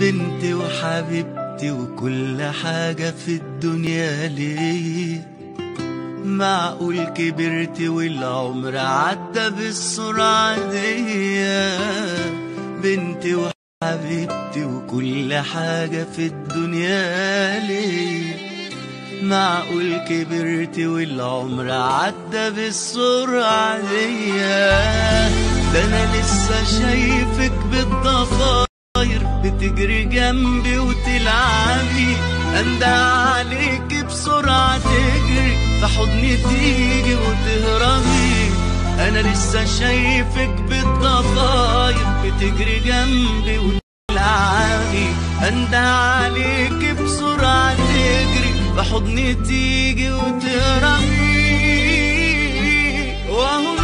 بنتي وحبيبتي وكل حاجة في الدنيا ليه معقول كبرت والعمر عدى بالسرعة دي بنتي وحبيبتي وكل حاجة في الدنيا ليه معقول كبرت والعمر عدى بالسرعة دي ده أنا لسه شايفك بالضفاير بتجري جنبي وتلعبي أندى عليك بسرعة تجري في حضني تيجي وتهربي أنا لسه شايفك بالضفاير بتجري جنبي وتلعبي أندى عليك بسرعة تجري في حضني تيجي وتهربي وهو